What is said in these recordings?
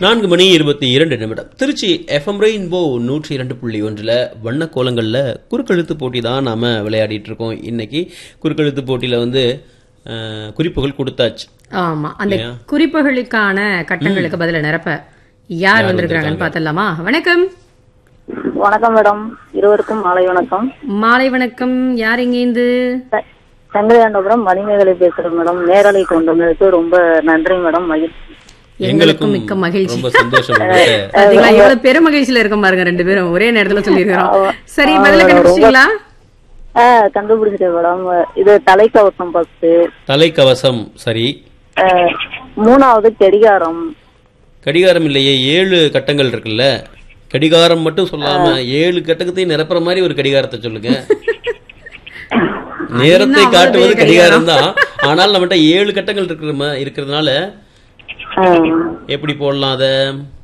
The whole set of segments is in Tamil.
நான்கு மணி இருபத்தி இரண்டு நிமிடம் திருச்சி எஃப்எம் ரெயின்போ நூற்றி இரண்டு புள்ளி ஒன்றில் வண்ண கோலங்களில் குறுக்கெழுத்து போட்டி தான் நாம் விளையாடிட்டு இருக்கோம் இன்னைக்கு குறுக்கெழுத்து போட்டியில் வந்து அஹ், குறிப்புகள் கொடுத்தாச்சு ஆமா அந்த குறிப்புகளுக்கான கட்டங்களுக்கு பதில நிரப்ப யார் வந்திருக்கிறாங்கன்னு பார்த்தலாமா வணக்கம் வணக்கம் மேடம் இருவருக்கும் மாலை வணக்கம் மாலை வணக்கம் யார் இங்கேந்து ச- சங்கரையாண்டபுரம் மணிமேகலை பேசுறேன் மேடம் நேரலை கொண்டு வந்ததுக்கு ரொம்ப நன்றி மேடம் மகிழ்ச்சி எங்களுக்கும் மிக்க மகிழ்ச்சி ரொம்ப சந்தோஷம் உங்ககிட்ட. பாத்தீங்களா எவ்வளவு பெரும் மகிழ்ச்சியில இருக்கும் பாருங்க ரெண்டு பேரும் ஒரே நேரத்துல சொல்லிருக்கிறோம் சரி பதில கண்டுபிடிச்சிங்களா ஆ கண்டுபிடிச்சிட்டேன் மேடம் இது தலைக்கவசம் ஃபர்ஸ்ட் தலைக்கவசம் சரி மூணாவது கெடிகாரம் கடிகாரம் இல்லையே ஏழு கட்டங்கள் இருக்குல்ல கடிகாரம் மட்டும் சொல்லாம ஏழு கட்டத்தையும் நிரப்புற மாதிரி ஒரு கடிகாரத்தை சொல்லுங்க நேரத்தை அவ்வளவு காட்டுவது பெரிய கடிகாரம் தான் ஆனால் நம்மகிட்ட ஏழு கட்டங்கள் இருக்கிற ம- இருக்கிறதுனால ஆ, எப்படி போடலாம் அத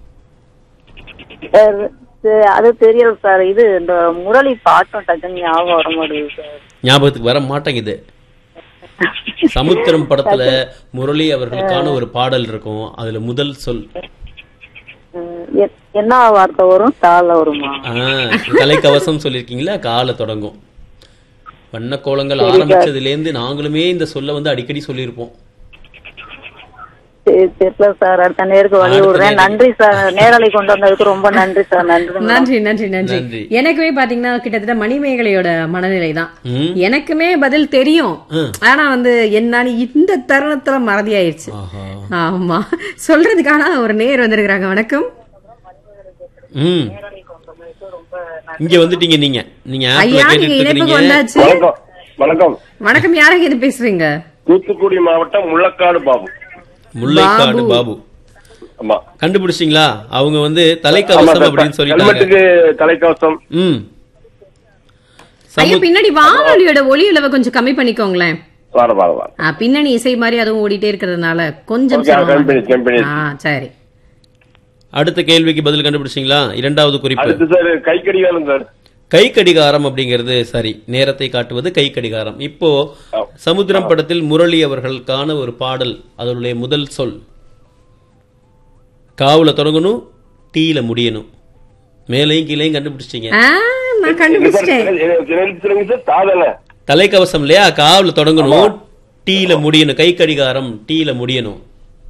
சார், சரி, அது தெரியல சார் இது இந்த முரளி பாட்டம் டக்குன்னு ஞாபகம் வர மாட்டேங்குது சார் ஞாபகத்துக்கு வர மாட்டேங்குது சமுத்திரம் படத்துல முரளி அவர்களுக்கான ஒரு பாடல் இருக்கும் அதுல முதல் சொல் ம், எ- என்ன வார்த்தை வரும் தாள வருமா ஆ, தலைக்கவசம் சொல்லிருக்கீங்களா கால தொடங்கும் வண்ண கோலங்கள் ஆரம்பிச்சதுல இருந்து நாங்களுமே இந்த சொல்ல வந்து அடிக்கடி சொல்லியிருப்போம் சரி தெரியல சார் அடுத்த நேருக்கு வழி அடுத்த விடுறேன் நன்றி சார் நேரலை கொண்டு வந்ததுக்கு ரொம்ப நன்றி சார் நன்றி மேடம். நன்றி நன்றி நன்றி நன்றி. எனக்குமே பாத்தீங்கன்னா கிட்டத்தட்ட மணிமேகலையோட மனநிலை தான் ம். எனக்குமே பதில் தெரியும் ம். ஆனா வந்து என்னன்னு இந்த தருணத்துல மறதி ஆயிடுச்சு ஆஹா ஆமா சொல்றதுக்கான ஒரு நேர் வந்திருக்கிறாங்க வணக்கம் ம் இங்க வந்துட்டீங்க நீங்க நீங்க ஆப்ல ஐயா நீங்க கேட்டுட்டு இணைப்புக்கு இருக்கீங்க வந்தாச்சு வணக்கம் வணக்கம் வணக்கம் யாரங்க இது பேசுறீங்க தூத்துக்குடி மாவட்டம் முள்ளக்காடு பாபு முல்லைக்காடு பாபு ஆமா கண்டுபிடிச்சிங்களா அவங்க வந்து ஆமா தலைக்கவசம் சார். அப்படின்னு சொல்லிட்டாங்க ஹெல்மெட்டுக்கு தலைக்கவசம் ம் ஐயா பின்னாடி வானொலியோட ஒலி அளவை கொஞ்சம் கம்மி பண்ணிக்கோங்களேன் வர வர வர ஆ, பின்னணி இசை மாதிரி அதுவும் ஓடிட்டே இருக்கிறதுனால கொஞ்சம் ஓகே சிரமமா கம்பெனி இருக்கு. கம்பெனி ஆ சரி அடுத்த கேள்விக்கு பதில் கண்டுபிடிச்சிங்களா இரண்டாவது குறிப்பு அடுத்து சார் கை கடிகாரம் சார் கை கடிகாரம் அப்படிங்கிறது சரி நேரத்தை காட்டுவது கை கடிகாரம் இப்போ சமுத்திரம் படத்தில் முரளி அவர்களுக்கான ஒரு பாடல் அதனுடைய முதல் சொல் காவுல தொடங்கணும் டீல முடியணும் மேலையும் கீழையும் கண்டுபிடிச்சிட்டீங்க ஆ, நான் கண்டுபிடிச்சிட்டேன் சொல்லுங்க சார் சாதனை தலைக்கவசம் இல்லையா காவுல தொடங்கணும் டீல முடியணும் கை கடிகாரம் டீல முடியணும்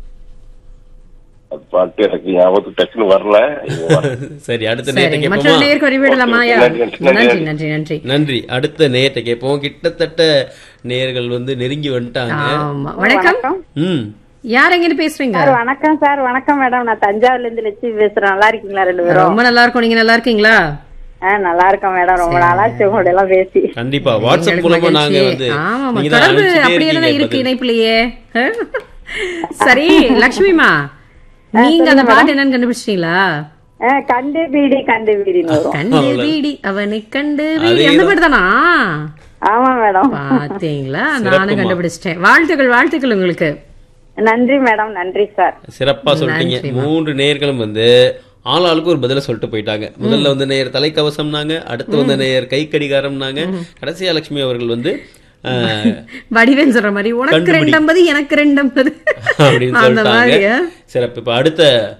பாட்டு எனக்கு ஞாபகத்துக்கு டக்குன்னு வரல இது வர- சரி அடுத்த சரி நேரத்தை மற்றொரு கேட்போமா நேருக்கு அறிவிடலாமா ஐயா நன்றி, நன்றி, நன்றி நன்றி நன்றி நன்றி அடுத்த நேரத்தை கேட்போம் கிட்டத்தட்ட நேர்கள் வந்து நெருங்கி வந்துட்டாங்க ஆமா வணக்கம் ம் யார் எங்கிட்டு பேசுறீங்க சார் வணக்கம் சார் வணக்கம் மேடம் நான் தஞ்சாவூர்ல இருந்து லட்சுமி பேசுறேன் நல்லா இருக்கீங்களா ரெண்டு பேரும் ரொம்ப நல்லா இருக்கும் நீங்க நல்லா இருக்கீங்களா ஆ நல்லா இருக்கேன் மேடம் ரொம்ப நாளாச்சு உங்களோட எல்லாம் பேசி கண்டிப்பா வாட்ஸ்அப் எங்களுக்கு மூலமா மகிழ்ச்சி. நாங்க வந்து ஆமாமா நீங்க தான் தொடர்பு அனுப்பிச்சிட்டே அப்படியே தான் இருக்கீங்க இருக்கு பதில். இணைப்புலயே சரி லக்ஷ்மிமா நீங்க அந்த பாட்டு என்னன்னு கண்டுபிடிச்சிட்டீங்களா ஆ, கண்டு பீடி கண்டு பீடின்னு வரும் கண்டு வீடி அவனை கண்டு வீடி அதேதான். அந்த பாட்டு தானா ஆமா மேடம் பாத்தீங்களா சிறப்புமா. நானும் கண்டுபிடிச்சிட்டேன் வாழ்த்துக்கள் வாழ்த்துக்கள் உங்களுக்கு நன்றி மேடம் நன்றி சார் சிறப்பா சொல்லிட்டீங்க மூன்று நேர்களும் வந்து ஆளாளுக்கு ஒரு பதில சொல்லிட்டு போயிட்டாங்க முதல்ல வந்து நேயர் தலைக்கவசம்னாங்க அடுத்து வந்து நேயர் கை கடிகாரம்னாங்க கடைசியா லட்சுமி அவர்கள் வந்து அஹ், வடிவேன் சொல்ற மாதிரி உனக்கு கண்டுபிடி. ரெண்டு ஐம்பது எனக்கு ரெண்டு ஐம்பது அப்படின்னு அந்த சொல்லிட்டாங்க மாதிரியா சிறப்பு இப்ப அடுத்த